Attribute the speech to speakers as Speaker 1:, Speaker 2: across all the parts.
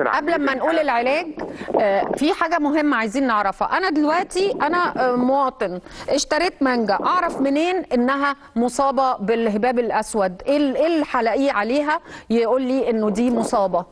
Speaker 1: عناصر
Speaker 2: قبل
Speaker 1: عديدة.
Speaker 2: ما نقول العلاج آه، في حاجه مهمه عايزين نعرفها انا دلوقتي انا آه، مواطن اشتريت مانجا اعرف منين انها مصابه بالهباب الاسود ايه ال- ايه اللي هلاقيه عليها يقول لي انه دي مصابه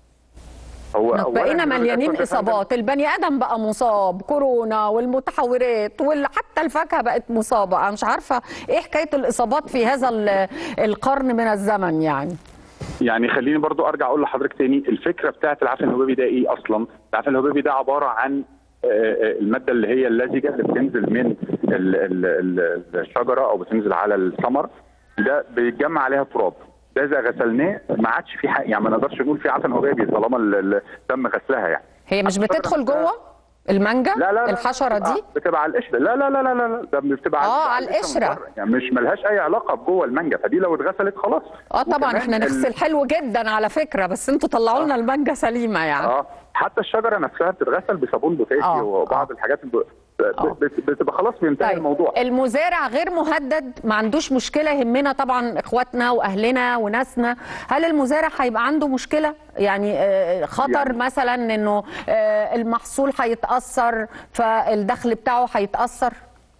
Speaker 1: هو أولاً
Speaker 2: بقينا
Speaker 1: الهباب
Speaker 2: مليانين
Speaker 1: الأسود يا فندم
Speaker 2: اصابات البني ادم بقى مصاب كورونا والمتحورات وحتى الفاكهه بقت مصابه انا مش عارفه ايه حكايه الاصابات في هذا ال- القرن من الزمن يعني
Speaker 1: يعني خليني برضو ارجع اقول لحضرتك تاني الفكره بتاعت العفن الهبابي ده ايه اصلا؟ العفن الهبابي ده عباره عن آه، آه، الماده اللي هي اللزجه اللي بتنزل من ال- ال- ال- الشجره او بتنزل على الثمر ده بيتجمع عليها تراب ده اذا غسلناه ما عادش في حق يعني ما نقدرش نقول في عفن هبابي طالما ال- ال- تم غسلها يعني
Speaker 2: هي مش
Speaker 1: الشجرة
Speaker 2: بتدخل
Speaker 1: نفسها-
Speaker 2: جوه المانجا
Speaker 1: لا لا لا
Speaker 2: الحشره
Speaker 1: بتبقى-
Speaker 2: دي
Speaker 1: بتبقى على القشره لا لا لا لا لا لا ده بتبقى
Speaker 2: آه، على
Speaker 1: من
Speaker 2: القشرة.
Speaker 1: بره. يعني مش ملهاش اي علاقه بجوه المانجا فدي لو اتغسلت خلاص
Speaker 2: اه طبعا
Speaker 1: وكمان
Speaker 2: احنا
Speaker 1: ال-
Speaker 2: نغسل حلو جدا على فكره بس انتوا طلعوا لنا المانجا سليمه يعني
Speaker 1: اه حتى الشجره نفسها بتتغسل بصابون بوتاسي
Speaker 2: آه،
Speaker 1: وبعض
Speaker 2: آه.
Speaker 1: الحاجات الب...
Speaker 2: آه.
Speaker 1: بت- بتبقى خلاص بينتهي
Speaker 2: طيب
Speaker 1: الموضوع
Speaker 2: المزارع غير مهدد ما عندوش مشكله يهمنا طبعا اخواتنا واهلنا وناسنا هل المزارع هيبقى عنده مشكله يعني آه، خطر
Speaker 1: يعني-
Speaker 2: مثلا انه آه، المحصول هيتاثر فالدخل بتاعه هيتاثر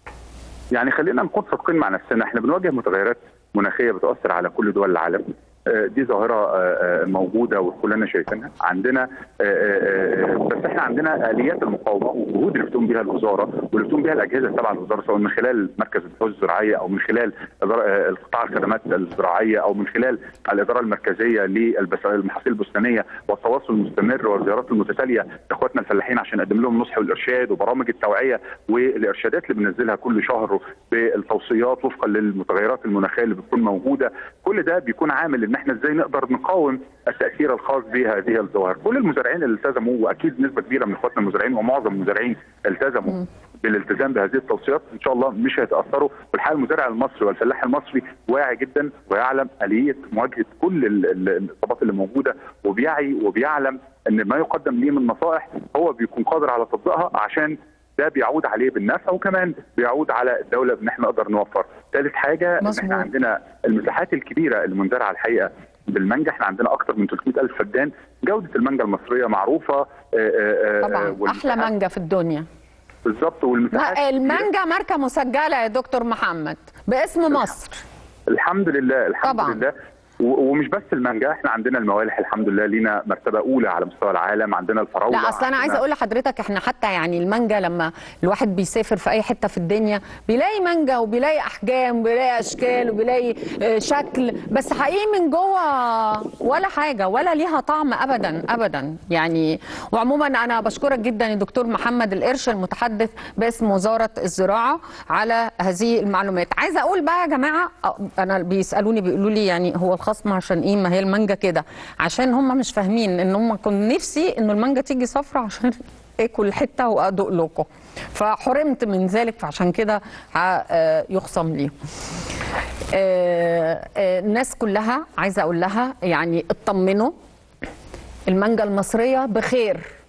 Speaker 1: يعني خلينا نكون صادقين مع نفسنا احنا بنواجه متغيرات مناخيه بتاثر على كل دول العالم آه، دي ظاهره آه، آه، موجوده وكلنا شايفينها عندنا آه، آه، آه، بس احنا عندنا اليات المقاومه والجهود اللي بتقوم بها الوزاره واللي بتقوم بها الاجهزه التابعه للوزاره سواء من خلال مركز البحوث الزراعيه او من خلال إدارة- آه، القطاع الخدمات الزراعيه او من خلال الاداره المركزيه للمحاصيل البستانيه والتواصل المستمر والزيارات المتتاليه لاخواتنا الفلاحين عشان نقدم لهم النصح والارشاد وبرامج التوعيه والارشادات اللي بننزلها كل شهر بالتوصيات وفقا للمتغيرات المناخيه اللي بتكون موجوده كل ده بيكون عامل ان احنا ازاي نقدر نقاوم التاثير الخاص بهذه الظواهر كل المزارعين اللي التزموا واكيد نسبه كبيره من اخواتنا المزارعين ومعظم المزارعين التزموا بالالتزام بهذه التوصيات ان شاء الله مش هيتاثروا والحقيقه المزارع المصري والفلاح المصري واعي جدا ويعلم اليه مواجهه كل ال- ال- الاصابات اللي موجوده وبيعي وبيعلم ان ما يقدم ليه من نصائح هو بيكون قادر على تطبيقها عشان ده بيعود عليه بالنفع وكمان بيعود على الدوله بان احنا نقدر نوفر. ثالث حاجه ان
Speaker 2: مظبوط.
Speaker 1: احنا عندنا المساحات الكبيره المنزرعه الحقيقه بالمانجا احنا عندنا اكثر من 300 الف فدان جوده المانجا المصريه معروفه آه، آه، آه،
Speaker 2: طبعا احلى
Speaker 1: والمساحات-
Speaker 2: مانجا في الدنيا
Speaker 1: بالظبط والمساحات
Speaker 2: لا،
Speaker 1: كبيرة.
Speaker 2: المانجا ماركه مسجله يا دكتور محمد باسم مصر
Speaker 1: الحمد لله الحمد
Speaker 2: طبعاً.
Speaker 1: لله و- ومش بس المانجا احنا عندنا الموالح الحمد لله لينا مرتبه اولى على مستوى العالم عندنا الفراوله
Speaker 2: لا اصل انا
Speaker 1: عندنا-
Speaker 2: عايزه اقول لحضرتك احنا حتى يعني المانجا لما الواحد بيسافر في اي حته في الدنيا بيلاقي مانجا وبيلاقي احجام وبيلاقي اشكال وبيلاقي آه، شكل بس حقيقي من جوه ولا حاجه ولا ليها طعم ابدا ابدا يعني وعموما انا بشكرك جدا يا دكتور محمد القرش المتحدث باسم وزاره الزراعه على هذه المعلومات عايزه اقول بقى يا جماعه آه، انا بيسالوني بيقولوا لي يعني هو الخصم عشان ايه ما هي المانجا كده عشان هم مش فاهمين ان هم كنت نفسي انه المانجا تيجي صفرا عشان اكل حته وادوق لكم فحرمت من ذلك فعشان كده ه- آه، يخصم لي آه، آه، الناس كلها عايزه اقول لها يعني اطمنوا المانجا المصريه بخير